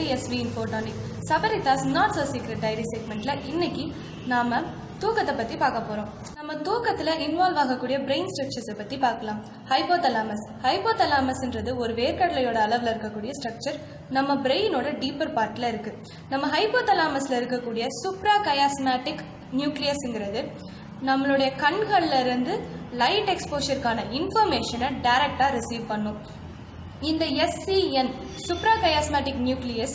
to SV இன்ஃபோட்டானிக் Sabaridas not so secret diary செக்மெண்ட்ல இன்னைக்கு நாம தூக்கத்தை பத்தி பார்க்க போறோம் நம்ம தூக்கத்துல இன்வால்வ் ஆகக்கூடிய பிரெயின் ஸ்ட்ரக்சர்ஸை பத்தி பார்க்கலாம் ஹைப்போதலாமஸ் ஹைப்போதலாமஸ்ன்றது ஒரு வேர்க்கடலையோட அளவுல இருக்கக்கூடிய ஸ்ட்ரக்சர் நம்ம பிரெயினோட டீப்பர் பார்ட்ல இருக்கு நம்ம ஹைப்போதலாமஸ்ல இருக்கக்கூடிய சுப்ரா கயாஸ்மேட்டிக் நியூக்ளியஸ்ங்கிறது நம்மளுடைய கண்கள்ல இருந்து லைட் எக்ஸ்போஷருக்கான இன்ஃபர்மேஷனை டைரக்டா ரிசீவ் பண்ணும் இந்த SCN suprachiasmatic nucleus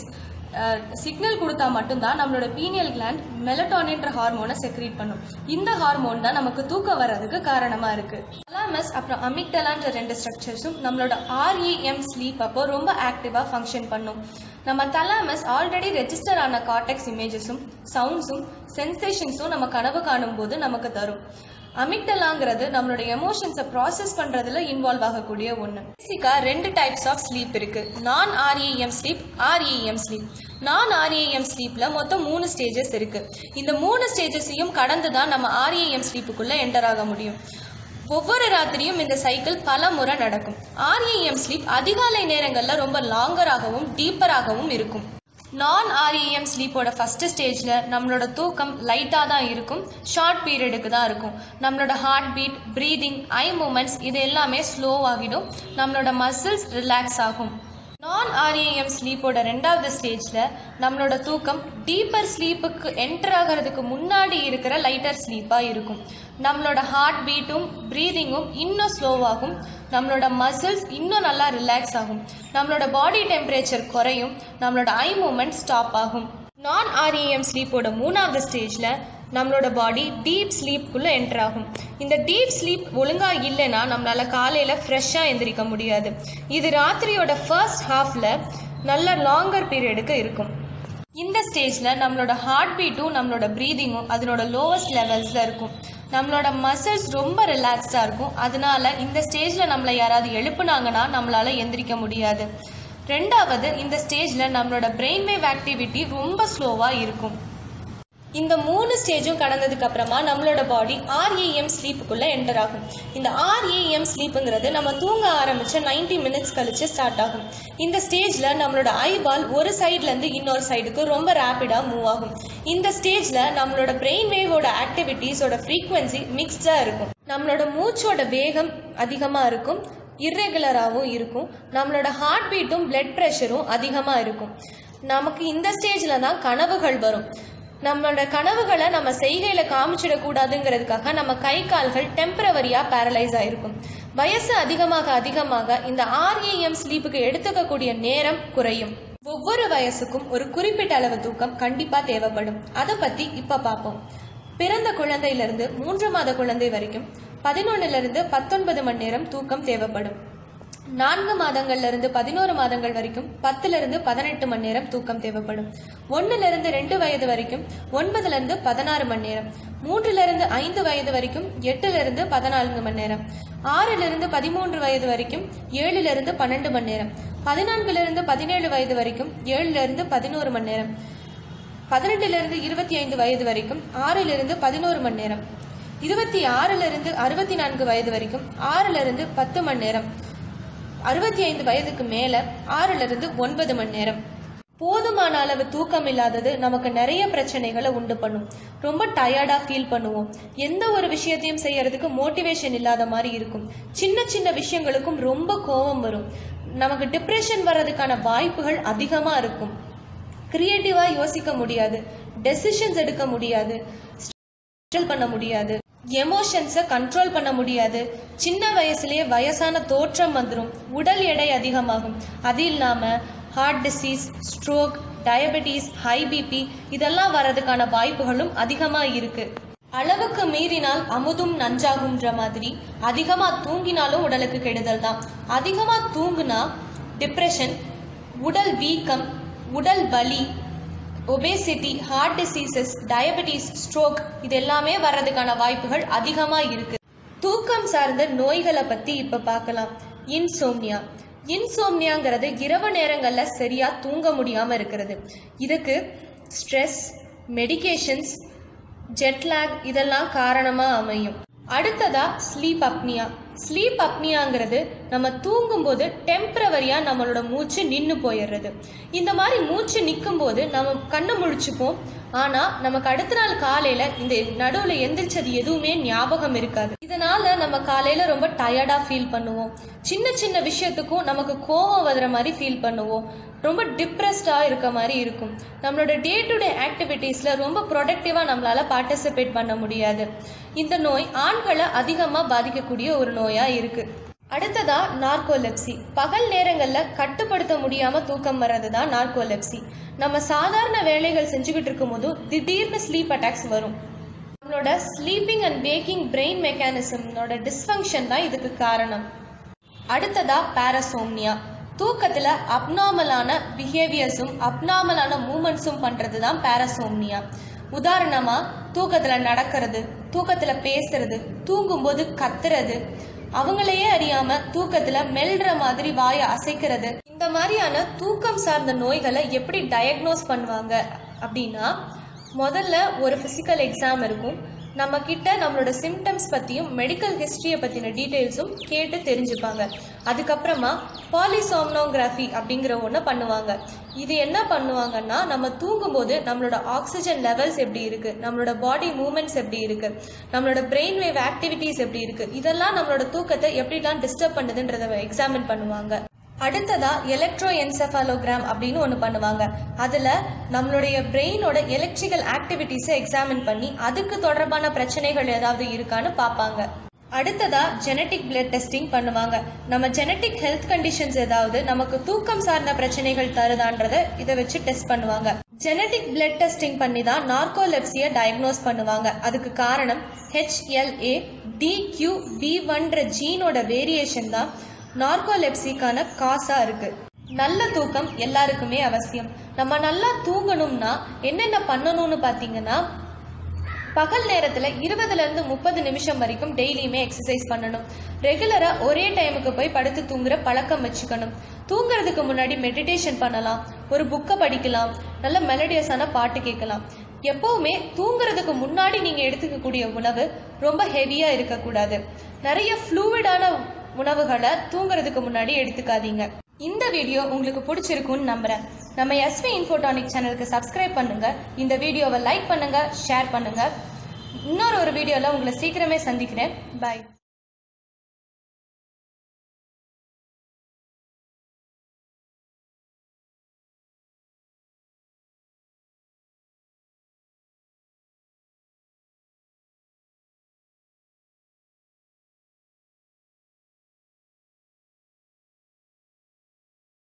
signal கொடுத்தா மட்டும்தான் நம்மளோட பீனியல் கிளாண்ட் மெலட்டோனின்ற ஹார்மோனை செக்ரீட் பண்ணும் இந்த ஹார்மோன் தான் நமக்கு தூக்கம் வர்றதுக்கு காரணமா இருக்கு தலாமஸ் அப்புறம் அமிக்டலான்ற ரெண்டு ஸ்ட்ரக்சர்ஸும் நம்மளோட ஆர்இஎம் ஸ்லீப் அப்போ ரொம்ப ஆக்டிவா ஃபங்க்ஷன் பண்ணும் நம்ம தலாமஸ் ஆல்ரெடி ரெஜிஸ்டர் ஆன கார்டெக்ஸ் இமேஜஸும் சவுண்ட்ஸும் சென்சேஷன்ஸும் நம்ம கனவு காணும் போது நமக்கு தரும் அமிக்டலாங்கிறது நம்மளோட எமோஷன்ஸை ப்ராசஸ் பண்றதுல இன்வால்வ் ஆகக்கூடிய ஒன்று பேசிக்கா ரெண்டு டைப்ஸ் ஆஃப் ஸ்லீப் இருக்கு non REM sleep REM sleep non REM ஸ்லீப்ல மொத்தம் மூணு ஸ்டேஜஸ் இருக்கு இந்த மூணு ஸ்டேஜஸையும் கடந்து தான் நம்ம ஆர்இஎம் ஸ்லீப்புக்குள்ள என்டர் ஆக முடியும் ஒவ்வொரு ராத்திரியும் இந்த சைக்கிள் பல முறை நடக்கும் ஆர்இஎம் ஸ்லீப் அதிகாலை நேரங்கள்ல ரொம்ப லாங்கராகவும் டீப்பராகவும் இருக்கும் நான் ஆர்இஎம் ஸ்லீப்போட ஃபர்ஸ்ட் ஸ்டேஜில் நம்மளோட தூக்கம் லைட்டாக தான் இருக்கும் ஷார்ட் பீரியடுக்கு தான் இருக்கும் நம்மளோட heartbeat breathing eye movements இது எல்லாமே ஸ்லோவாகிடும் நம்மளோட மசில்ஸ் ரிலாக்ஸ் ஆகும் நான் ஆர்இஎம் ஸ்லீப்போட ரெண்டாவது ஸ்டேஜில் நம்மளோட தூக்கம் டீப்பர் ஸ்லீப்புக்கு என்டர் ஆகிறதுக்கு முன்னாடி இருக்கிற லைட்டர் ஸ்லீப்பாக இருக்கும் நம்மளோட ஹார்ட் பீட்டும் ப்ரீதிங்கும் இன்னும் ஸ்லோவாகும் நம்மளோட மசில்ஸ் இன்னும் நல்லா ரிலாக்ஸ் ஆகும் நம்மளோட பாடி டெம்பரேச்சர் குறையும் நம்மளோட ஐ மூமெண்ட் ஸ்டாப் ஆகும் நான் ஆர்இஎம் ஸ்லீப்போட மூணாவது ஸ்டேஜில் நம்மளோட பாடி டீப் ஸ்லீப்குள்ளே என்டர் ஆகும் இந்த டீப் ஸ்லீப் ஒழுங்காக இல்லைன்னா நம்மளால காலையில் ஃப்ரெஷ்ஷாக எந்திரிக்க முடியாது இது ராத்திரியோட ஃபர்ஸ்ட் ஹாஃபில் நல்ல லாங்கர் பீரியடுக்கு இருக்கும் இந்த ஸ்டேஜில் நம்மளோட ஹார்ட் பீட்டும் நம்மளோட ப்ரீதிங்கும் அதனோட லோவஸ்ட் லெவல்ஸில் இருக்கும் நம்மளோட மசில்ஸ் ரொம்ப ரிலாக்ஸ்டாக இருக்கும் அதனால இந்த ஸ்டேஜில் நம்மளை யாராவது எழுப்புனாங்கன்னா நம்மளால எந்திரிக்க முடியாது ரெண்டாவது இந்த ஸ்டேஜில் நம்மளோட பிரெயின் வேவ் ஆக்டிவிட்டி ரொம்ப ஸ்லோவாக இருக்கும் இந்த மூணு ஸ்டேஜும் கடந்ததுக்கு அப்புறமா நம்மளோட பாடி ஆர்இஎம் ஸ்லீப்புக்குள்ள என்டர் ஆகும் இந்த ஆர்இஎம் ஸ்லீப்புங்கிறது நம்ம தூங்க ஆரம்பிச்ச நைன்டி மினிட்ஸ் கழிச்சு ஸ்டார்ட் ஆகும் இந்த ஸ்டேஜ்ல நம்மளோட ஐபால் ஒரு சைட்ல இருந்து இன்னொரு சைடுக்கு ரொம்ப ரேப்பிடா மூவ் ஆகும் இந்த ஸ்டேஜ்ல நம்மளோட பிரெயின் வேவோட ஆக்டிவிட்டீஸோட ஃப்ரீக்வன்சி மிக்ஸ்டா இருக்கும் நம்மளோட மூச்சோட வேகம் அதிகமா இருக்கும் இர்ரெகுலராகவும் இருக்கும் நம்மளோட ஹார்ட் பீட்டும் பிளட் ப்ரெஷரும் அதிகமாக இருக்கும் நமக்கு இந்த ஸ்டேஜில் தான் கனவுகள் வரும் நம்மளோட கனவுகளை நம்ம செய்கையில காமிச்சிடக்கூடாதுங்கிறதுக்காக நம்ம கை கால்கள் டெம்பரவரியா பேரலைஸ் ஆயிருக்கும் வயசு அதிகமாக அதிகமாக இந்த ஆர்ஏஎம் ஸ்லீப்புக்கு எடுத்துக்கக்கூடிய நேரம் குறையும் ஒவ்வொரு வயசுக்கும் ஒரு குறிப்பிட்ட அளவு தூக்கம் கண்டிப்பா தேவைப்படும் அதை பத்தி இப்ப பார்ப்போம் பிறந்த குழந்தையிலிருந்து மூன்று மாத குழந்தை வரைக்கும் பதினொன்னுல இருந்து பத்தொன்பது மணி நேரம் தூக்கம் தேவைப்படும் நான்கு மாதங்கள்ல இருந்து பதினோரு மாதங்கள் வரைக்கும் பத்துல இருந்து பதினெட்டு மணி நேரம் தூக்கம் தேவைப்படும் ஒன்னுல இருந்து ரெண்டு வயது வரைக்கும் ஒன்பதுல இருந்து பதினாறு மணி நேரம் மூன்றுல இருந்து ஐந்து வயது வரைக்கும் எட்டுல இருந்து பதினான்கு மணி நேரம் ஆறுல இருந்து பதிமூன்று வயது வரைக்கும் ஏழுல இருந்து பன்னெண்டு மணி நேரம் பதினான்குல இருந்து பதினேழு வயது வரைக்கும் ஏழுல இருந்து பதினோரு மணி நேரம் பதினெட்டுல இருந்து இருபத்தி ஐந்து வயது வரைக்கும் ஆறுல இருந்து பதினோரு மணி நேரம் இருபத்தி ஆறுல இருந்து அறுபத்தி நான்கு வயது வரைக்கும் ஆறுல இருந்து பத்து மணி நேரம் அறுபத்தி ஐந்து வயதுக்கு மேல ஆறுல இருந்து ஒன்பது மணி நேரம் போதுமான அளவு தூக்கம் இல்லாதது நமக்கு நிறைய பிரச்சனைகளை உண்டு பண்ணும் ரொம்ப டயர்டா ஃபீல் பண்ணுவோம் எந்த ஒரு விஷயத்தையும் செய்யறதுக்கு மோட்டிவேஷன் இல்லாத மாதிரி இருக்கும் சின்ன சின்ன விஷயங்களுக்கும் ரொம்ப கோபம் வரும் நமக்கு டிப்ரெஷன் வர்றதுக்கான வாய்ப்புகள் அதிகமா இருக்கும் கிரியேட்டிவா யோசிக்க முடியாது டெசிஷன்ஸ் எடுக்க முடியாது பண்ண முடியாது எமோஷன்ஸை கண்ட்ரோல் பண்ண முடியாது சின்ன வயசுலயே வயசான தோற்றம் வந்துடும் உடல் எடை அதிகமாகும் அது இல்லாம heart disease stroke diabetes high BP இதெல்லாம் வர்றதுக்கான வாய்ப்புகளும் அதிகமா இருக்கு அளவுக்கு மீறினால் அமுதும் நஞ்சாகும்ன்ற மாதிரி அதிகமா தூங்கினாலும் உடலுக்கு கெடுதல் தான் அதிகமா தூங்குனா டிப்ரெஷன் உடல் வீக்கம் உடல் வலி obesity heart diseases diabetes stroke இது எல்லாமே வர்றதுக்கான வாய்ப்புகள் அதிகமா இருக்கு தூக்கம் சார்ந்த நோய்களை பத்தி இப்ப பார்க்கலாம் இன்சோம்னியா இன்சோம்னியாங்கிறது இரவு நேரங்கள்ல சரியா தூங்க முடியாம இருக்கிறது இதுக்கு ஸ்ட்ரெஸ் மெடிகேஷன்ஸ் ஜெட்லாக் இதெல்லாம் காரணமா அமையும் அடுத்ததா ஸ்லீப் அப்னியா ஸ்லீப் அப்னியாங்கிறது நம்ம தூங்கும்போது டெம்பரவரியாக நம்மளோட மூச்சு நின்று போயிடுறது இந்த மாதிரி மூச்சு நிற்கும் போது நம்ம கண்ணை முழிச்சுப்போம் ஆனால் நமக்கு அடுத்த நாள் காலையில் இந்த நடுவில் எந்திரிச்சது எதுவுமே ஞாபகம் இருக்காது இதனால நம்ம காலையில் ரொம்ப டயர்டாக ஃபீல் பண்ணுவோம் சின்ன சின்ன விஷயத்துக்கும் நமக்கு கோபம் வர்ற மாதிரி ஃபீல் பண்ணுவோம் ரொம்ப டிப்ரெஸ்டாக இருக்க மாதிரி இருக்கும் நம்மளோட டே டு டே ஆக்டிவிட்டீஸில் ரொம்ப ப்ரொடக்டிவாக நம்மளால் பார்ட்டிசிபேட் பண்ண முடியாது இந்த நோய் ஆண்களை அதிகமாக பாதிக்கக்கூடிய ஒரு நோயாக இருக்குது அடுத்ததா நார்கோலெப்சி பகல் நேரங்களில் கட்டுப்படுத்த முடியாமல் தூக்கம் வர்றது தான் நார்கோலெப்சி நம்ம சாதாரண வேலைகள் செஞ்சுக்கிட்டு இருக்கும்போது திடீர்னு ஸ்லீப் அட்டாக்ஸ் வரும் நம்மளோட ஸ்லீப்பிங் அண்ட் வேக்கிங் பிரெயின் மெக்கானிசம்னோட டிஸ்ஃபங்க்ஷன் தான் இதுக்கு காரணம் அடுத்ததா பாரசோம்னியா தூக்கத்தில் அப்நார்மலான பிஹேவியர்ஸும் அப்நார்மலான மூமெண்ட்ஸும் பண்ணுறது தான் பாரசோம்னியா உதாரணமாக தூக்கத்தில் நடக்கிறது தூக்கத்தில் பேசுறது தூங்கும்போது கத்துறது அவங்களையே அறியாம தூக்கத்துல மெல்ற மாதிரி வாயை அசைக்கிறது இந்த மாதிரியான தூக்கம் சார்ந்த நோய்களை எப்படி டயக்னோஸ் பண்ணுவாங்க அப்படின்னா முதல்ல ஒரு ஃபிசிக்கல் எக்ஸாம் இருக்கும் நம்ம கிட்ட நம்மளோட சிம்டம்ஸ் பற்றியும் மெடிக்கல் ஹிஸ்ட்ரியை பற்றின டீட்டெயில்ஸும் கேட்டு தெரிஞ்சுப்பாங்க அதுக்கப்புறமா பாலிசோம்னோகிராஃபி அப்படிங்கிற ஒன்று பண்ணுவாங்க இது என்ன பண்ணுவாங்கன்னா நம்ம தூங்கும்போது நம்மளோட ஆக்சிஜன் லெவல்ஸ் எப்படி இருக்கு நம்மளோட பாடி மூமெண்ட்ஸ் எப்படி இருக்கு நம்மளோட பிரெயின் வேவ் ஆக்டிவிட்டீஸ் எப்படி இருக்கு இதெல்லாம் நம்மளோட தூக்கத்தை எப்படிலாம் டிஸ்டர்ப் பண்ணுதுன்றத எக்ஸாமின் பண்ணுவாங்க அடுத்ததா எலக்ட்ரோ என்செஃபாலோகிராம் அப்படின்னு ஒன்று பண்ணுவாங்க அதில் நம்மளுடைய பிரெயினோட எலக்ட்ரிக்கல் ஆக்டிவிட்டீஸை எக்ஸாமின் பண்ணி அதுக்கு தொடர்பான பிரச்சனைகள் ஏதாவது இருக்கான்னு பார்ப்பாங்க அடுத்ததா ஜெனட்டிக் பிளட் டெஸ்டிங் பண்ணுவாங்க நம்ம ஜெனட்டிக் ஹெல்த் கண்டிஷன்ஸ் ஏதாவது நமக்கு தூக்கம் சார்ந்த பிரச்சனைகள் தருதான்றத இதை வச்சு டெஸ்ட் பண்ணுவாங்க ஜெனட்டிக் பிளட் டெஸ்டிங் பண்ணி தான் நார்கோலெப்சியை டயக்னோஸ் பண்ணுவாங்க அதுக்கு காரணம் ஹெச்எல்ஏ டிக்யூ பி ஒன்ற ஜீனோட வேரியேஷன் தான் நார்கோலெப்சிக்கான காசாக இருக்கு நல்ல தூக்கம் எல்லாருக்குமே அவசியம் நம்ம நல்லா தூங்கணும்னா என்னென்ன பண்ணணும்னு பார்த்தீங்கன்னா பகல் நேரத்தில் இருபதுலேருந்து முப்பது நிமிஷம் வரைக்கும் டெய்லியுமே எக்ஸசைஸ் பண்ணணும் ரெகுலராக ஒரே டைமுக்கு போய் படுத்து தூங்குற பழக்கம் வச்சுக்கணும் தூங்குறதுக்கு முன்னாடி மெடிடேஷன் பண்ணலாம் ஒரு புக்கை படிக்கலாம் நல்ல மெலடியஸான பாட்டு கேட்கலாம் எப்பவுமே தூங்குறதுக்கு முன்னாடி நீங்கள் எடுத்துக்கக்கூடிய உணவு ரொம்ப ஹெவியாக இருக்கக்கூடாது நிறைய ஃப்ளூவிடான உணவுகளை தூங்குறதுக்கு முன்னாடி எடுத்துக்காதீங்க இந்த வீடியோ உங்களுக்கு பிடிச்சிருக்கும்னு நம்புறேன் நம்ம எஸ்வி இன்ஃபோடானிக் சேனலுக்கு சப்ஸ்கிரைப் பண்ணுங்க இந்த வீடியோவை லைக் பண்ணுங்க ஷேர் பண்ணுங்க இன்னொரு ஒரு வீடியோவில் உங்களை சீக்கிரமே சந்திக்கிறேன் பாய்